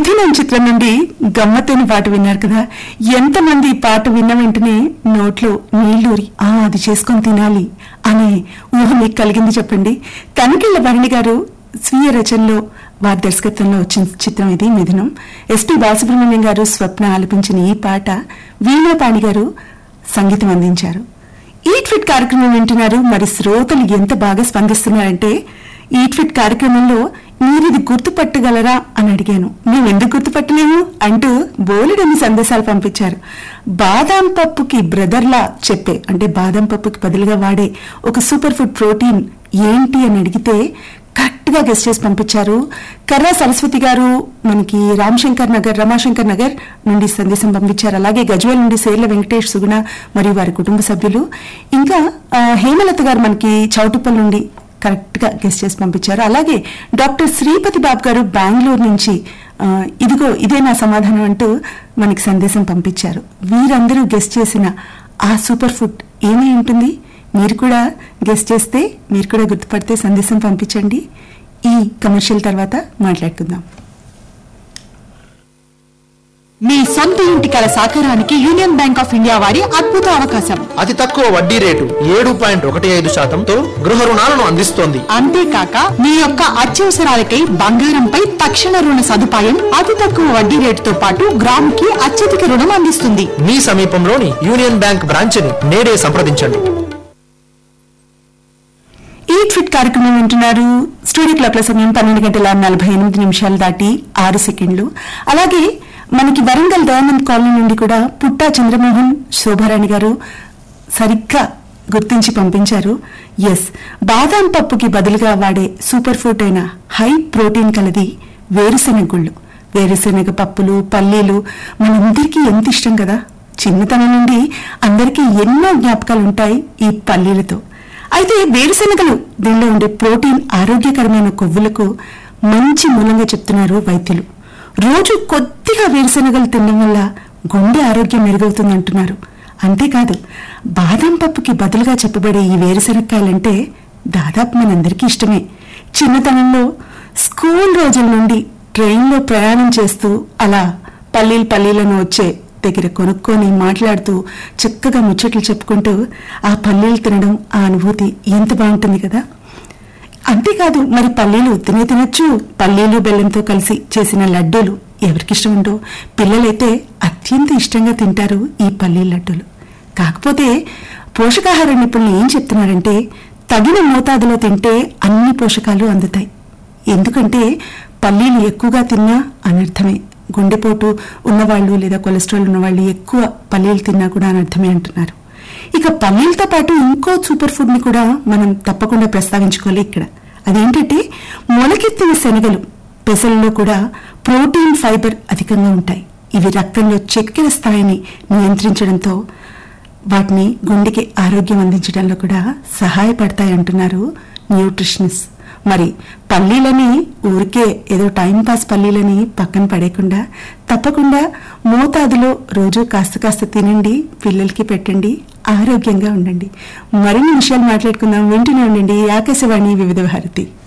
కఠినం చిత్రం నుండి గమ్మత్తైన పాట విన్నారు కదా ఎంతమంది ఈ పాట విన్న వెంటనే నోట్లో నీళ్లూరి ఆ అది చేసుకొని తినాలి అనే ఊహ మీకు కలిగింది చెప్పండి తనకిళ్ల భరణి గారు స్వీయ రచనలో వారి దర్శకత్వంలో వచ్చిన చిత్రం ఇది మిథునం ఎస్పి బాలసుబ్రహ్మణ్యం గారు స్వప్న ఆలపించిన ఈ పాట వీణాపాణి గారు సంగీతం అందించారు ఈట్ ఫిట్ కార్యక్రమం వింటున్నారు మరి శ్రోతలు ఎంత బాగా స్పందిస్తున్నారంటే ఈట్ ఫిట్ కార్యక్రమంలో మీరు ఇది గుర్తుపట్టగలరా అని అడిగాను మేము ఎందుకు గుర్తుపట్టలేము అంటూ బోలెడన్ని సందేశాలు పంపించారు బాదాం పప్పుకి బ్రదర్లా చెప్పే అంటే బాదం పప్పుకి బదులుగా వాడే ఒక సూపర్ ఫుడ్ ప్రోటీన్ ఏంటి అని అడిగితే కరెక్ట్ గా గెస్ట్ చేసి పంపించారు కర్రా సరస్వతి గారు మనకి రామశంకర్ నగర్ రమాశంకర్ నగర్ నుండి సందేశం పంపించారు అలాగే గజ్వేల్ నుండి సేర్ల వెంకటేష్ సుగుణ మరియు వారి కుటుంబ సభ్యులు ఇంకా ఆ, హేమలత గారు మనకి చౌటుప్పల్ నుండి కరెక్ట్ గా గెస్ట్ చేసి పంపించారు అలాగే డాక్టర్ శ్రీపతి బాబు గారు బెంగళూరు నుంచి ఆ, ఇదిగో ఇదే నా సమాధానం అంటూ మనకి సందేశం పంపించారు వీరందరూ గెస్ట్ చేసిన ఆ సూపర్ ఫుడ్ ఏమై ఉంటుంది మీరు కూడా గెస్ట్ చేస్తే మీరు కూడా గుర్తుపడితే సందేశం పంపించండి ఈ కమర్షియల్ తర్వాత మాట్లాడుకుందాం మీ సొంత ఇంటి కల సాకారానికి యూనియన్ బ్యాంక్ ఆఫ్ ఇండియా వారి అద్భుత అవకాశం అతి తక్కువ వడ్డీ రేటు ఏడు పాయింట్ ఒకటి ఐదు శాతంతో గృహ రుణాలను అందిస్తోంది అంతేకాక మీ యొక్క అత్యవసరాలకై బంగారంపై తక్షణ రుణ సదుపాయం అతి తక్కువ వడ్డీ రేటుతో పాటు గ్రాముకి అత్యధిక రుణం అందిస్తుంది మీ సమీపంలోని యూనియన్ బ్యాంక్ బ్రాంచ్ని నేడే సంప్రదించండి ఈట్ ఫిట్ కార్యక్రమం వింటున్నారు స్టూడియో క్లాక్ల సమయం పన్నెండు గంటల నలభై ఎనిమిది నిమిషాలు దాటి ఆరు సెకండ్లు అలాగే మనకి వరంగల్ దయానంద్ కాలనీ నుండి కూడా పుట్టా చంద్రమోహన్ శోభారాణి గారు సరిగ్గా గుర్తించి పంపించారు ఎస్ బాదాం పప్పుకి బదులుగా వాడే సూపర్ ఫుడ్ అయిన హై ప్రోటీన్ కలది వేరుశెనగ గుళ్ళు వేరుశెనగ పప్పులు పల్లీలు మనందరికీ ఎంత ఇష్టం కదా చిన్నతనం నుండి అందరికీ ఎన్నో జ్ఞాపకాలు ఉంటాయి ఈ పల్లీలతో అయితే వేరుశెనగలు దీనిలో ఉండే ప్రోటీన్ ఆరోగ్యకరమైన కొవ్వులకు మంచి మూలంగా చెప్తున్నారు వైద్యులు రోజు కొద్దిగా వేరుశెనగలు తినడం వల్ల గుండె ఆరోగ్యం మెరుగవుతుందంటున్నారు అంతేకాదు బాదం పప్పుకి బదులుగా చెప్పబడే ఈ వేరుశెనక్కాయలంటే దాదాపు మనందరికీ ఇష్టమే చిన్నతనంలో స్కూల్ రోజుల నుండి ట్రైన్లో ప్రయాణం చేస్తూ అలా పల్లీలు పల్లీలను వచ్చే దగ్గర కొనుక్కొని మాట్లాడుతూ చక్కగా ముచ్చట్లు చెప్పుకుంటూ ఆ పల్లీలు తినడం ఆ అనుభూతి ఎంత బాగుంటుంది కదా అంతేకాదు మరి పల్లీలు తినే తినొచ్చు పల్లీలు బెల్లంతో కలిసి చేసిన లడ్డూలు ఎవరికిష్టం ఉండో పిల్లలైతే అత్యంత ఇష్టంగా తింటారు ఈ పల్లీ లడ్డూలు కాకపోతే పోషకాహార నిపుణులు ఏం చెప్తున్నారంటే తగిన మోతాదులో తింటే అన్ని పోషకాలు అందుతాయి ఎందుకంటే పల్లీలు ఎక్కువగా తిన్నా అనర్థమే గుండెపోటు ఉన్నవాళ్ళు లేదా కొలెస్ట్రాల్ ఉన్నవాళ్ళు ఎక్కువ పల్లీలు తిన్నా కూడా అనర్థమే అంటున్నారు ఇక పల్లీలతో పాటు ఇంకో సూపర్ ఫుడ్ ని కూడా మనం తప్పకుండా ప్రస్తావించుకోవాలి ఇక్కడ అదేంటంటే మొలకెత్తిన శనగలు పెసలలో కూడా ప్రోటీన్ ఫైబర్ అధికంగా ఉంటాయి ఇవి రక్తంలో చక్కెర స్థాయిని నియంత్రించడంతో వాటిని గుండెకి ఆరోగ్యం అందించడంలో కూడా సహాయపడతాయి అంటున్నారు న్యూట్రిషనిస్ట్ మరి పల్లీలని ఊరికే ఏదో టైం పాస్ పల్లీలని పక్కన పడేయకుండా తప్పకుండా మోతాదులో రోజు కాస్త కాస్త తినండి పిల్లలకి పెట్టండి ఆరోగ్యంగా ఉండండి మరిన్ని విషయాలు మాట్లాడుకుందాం వింటూనే ఉండండి ఆకాశవాణి వివిధ భారతి